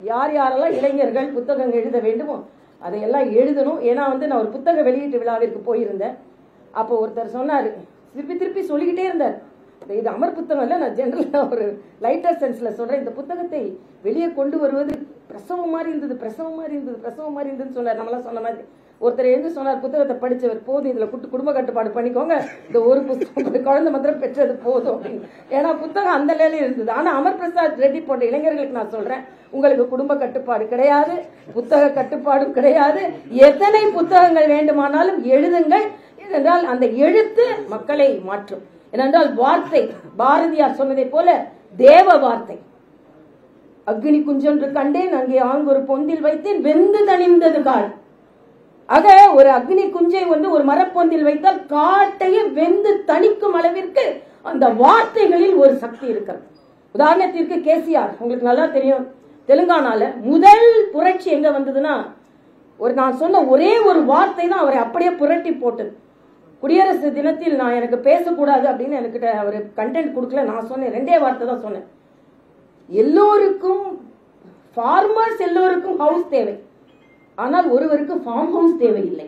யார் யாரெல்லாம் இளைஞர்கள் புத்தகங்கள் எழுத வேண்டுமோ அதையெல்லாம் எழுதணும் ஏன்னா வந்து நான் ஒரு புத்தக வெளியீட்டு விழாவிற்கு போயிருந்தேன் அப்போ ஒருத்தர் சொன்னார் திருப்பி திருப்பி சொல்லிக்கிட்டே இருந்தார் இந்த இது அமர் புத்தகம் இல்லை நான் ஜென்ரலாக ஒரு லைட்டர் சென்ஸில் சொல்கிறேன் இந்த புத்தகத்தை வெளியே கொண்டு வருவது பிரசவம் மாதிரி இருந்தது பிரசவம் மாதிரி இருந்தது பிரசவம் மாதிரி இருந்ததுன்னு சொன்னார் நம்மளாம் சொன்ன மாதிரி ஒருத்தர் எழுந்து சொன்னார் புத்தகத்தை படிச்சவர் போதும் இதில் குட்டு குடும்ப கட்டுப்பாடு பண்ணிக்கோங்க இந்த ஒரு புத்தகம் குழந்தை மாத்திரம் பெற்றது போதும் அப்படின்னு ஏன்னா புத்தகம் அந்த நிலையில இருந்தது ஆனால் அமர் பிரசாத் ரெட்டி போன்ற இளைஞர்களுக்கு நான் சொல்கிறேன் உங்களுக்கு குடும்ப கட்டுப்பாடு கிடையாது புத்தக கட்டுப்பாடும் கிடையாது எத்தனை புத்தகங்கள் வேண்டுமானாலும் எழுதுங்கள் ஏனென்றால் அந்த எழுத்து மக்களை மாற்றும் ஏனென்றால் வார்த்தை பாரதியார் சொன்னதை போல தேவ வார்த்தை அக்னி குஞ்சொன்று கண்டேன் அங்கே ஆங்கொரு பொந்தில் வைத்தேன் வெந்து தணிந்தது காடு ஆக ஒரு அக்னி குஞ்சை வந்து ஒரு மரப்பொந்தில் வைத்தால் காட்டையே வெந்து தணிக்கும் அளவிற்கு அந்த வார்த்தைகளில் ஒரு சக்தி இருக்கிறது உதாரணத்திற்கு கேசிஆர் உங்களுக்கு நல்லா தெரியும் தெலுங்கானால முதல் புரட்சி எங்க வந்ததுன்னா ஒரு நான் சொன்ன ஒரே ஒரு வார்த்தை தான் அவரை அப்படியே புரட்டி போட்டது குடியரசு தினத்தில் நான் எனக்கு பேசக்கூடாது அப்படின்னு எனக்கிட்ட அவர் கண்டென்ட் கொடுக்கல நான் சொன்னேன் ரெண்டே வார்த்தை தான் சொன்னேன் எல்லோருக்கும் ஃபார்மர்ஸ் எல்லோருக்கும் ஹவுஸ் தேவை ஆனால் ஒருவருக்கு ஃபார்ம் ஹவுஸ் தேவையில்லை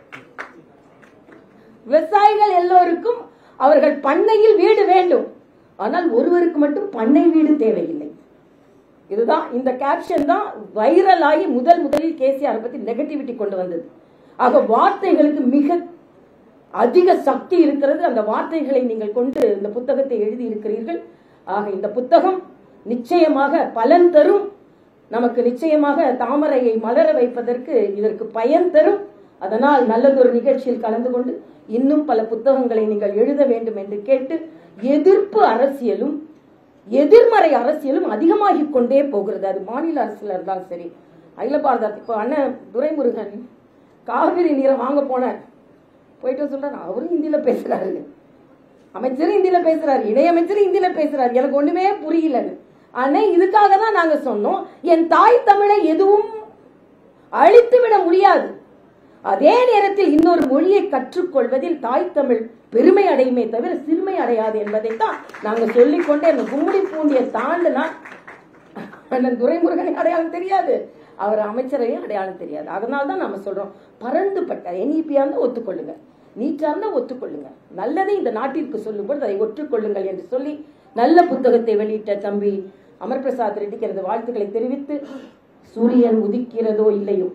விவசாயிகள் எல்லோருக்கும் அவர்கள் பண்ணையில் வீடு வேண்டும் ஆனால் ஒருவருக்கு மட்டும் பண்ணை வீடு தேவையில்லை இதுதான் இந்த கேப்ஷன் தான் வைரல் ஆகி முதல் முதலில் கேசிஆர் பத்தி நெகட்டிவிட்டி கொண்டு வந்தது ஆக வார்த்தைகளுக்கு மிக அதிக சக்தி இருக்கிறது அந்த வார்த்தைகளை நீங்கள் கொண்டு இந்த புத்தகத்தை எழுதி இருக்கிறீர்கள் ஆக இந்த புத்தகம் நிச்சயமாக பலன் தரும் நமக்கு நிச்சயமாக தாமரையை மலர வைப்பதற்கு இதற்கு பயன் தரும் அதனால் நல்லதொரு நிகழ்ச்சியில் கலந்து கொண்டு இன்னும் பல புத்தகங்களை நீங்கள் எழுத வேண்டும் என்று கேட்டு எதிர்ப்பு அரசியலும் எதிர்மறை அரசியலும் அதிகமாகிக் கொண்டே போகிறது அது மாநில அரசுல இருந்தாலும் சரி அகில பாரத இப்போ அண்ணன் துரைமுருகன் காவிரி நீரை வாங்க போனார் போயிட்டு சொல்றாரு அவரும் ஹிந்தியில பேசுறாரு அமைச்சரும் ஹிந்தியில பேசுறாரு இணையமைச்சரும் ஹிந்தியில பேசுறாரு எனக்கு ஒண்ணுமே புரியலன்னு ஆனா இதுக்காக தான் நாங்க சொன்னோம் என் தாய் தமிழை எதுவும் அழித்து விட முடியாது அதே நேரத்தில் இன்னொரு மொழியை கற்றுக்கொள்வதில் தாய் தமிழ் பெருமை அடையுமே தவிர சிறுமை அடையாது என்பதைத்தான் நாங்க சொல்லிக்கொண்டே அந்த கும்மிடி பூண்டியை தாண்டினா அண்ணன் துரைமுருகனை அடையாளம் தெரியாது அவர் அமைச்சரையும் அடையாளம் தெரியாது அதனால தான் நம்ம சொல்றோம் பரந்துபட்ட என்இபியா இருந்தா ஒத்துக்கொள்ளுங்க நீட்டா இருந்தா ஒத்துக்கொள்ளுங்க நல்லதை இந்த நாட்டிற்கு சொல்லும்போது அதை ஒற்றுக்கொள்ளுங்கள் என்று சொல்லி நல்ல புத்தகத்தை வெளியிட்ட தம்பி அமர் பிரசாத் ரெட்டிக்கு எனது வாழ்த்துக்களை தெரிவித்து சூரியன் உதிக்கிறதோ இல்லையோ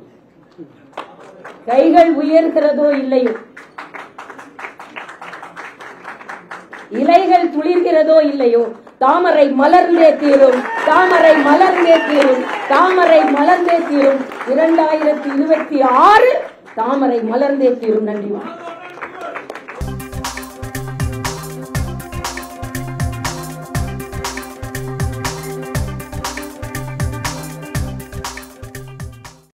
கைகள் உயர்கிறதோ இல்லையோ இலைகள் துளிர்கிறதோ இல்லையோ தாமரை மலர்ந்தே தீரும் தாமரை மலர்ந்தே தீரும் தாமரை மலர்ந்தே தீரும் இரண்டாயிரத்தி இருபத்தி ஆறு தாமரை மலர்ந்தே தீரும் நன்றி வணக்கம்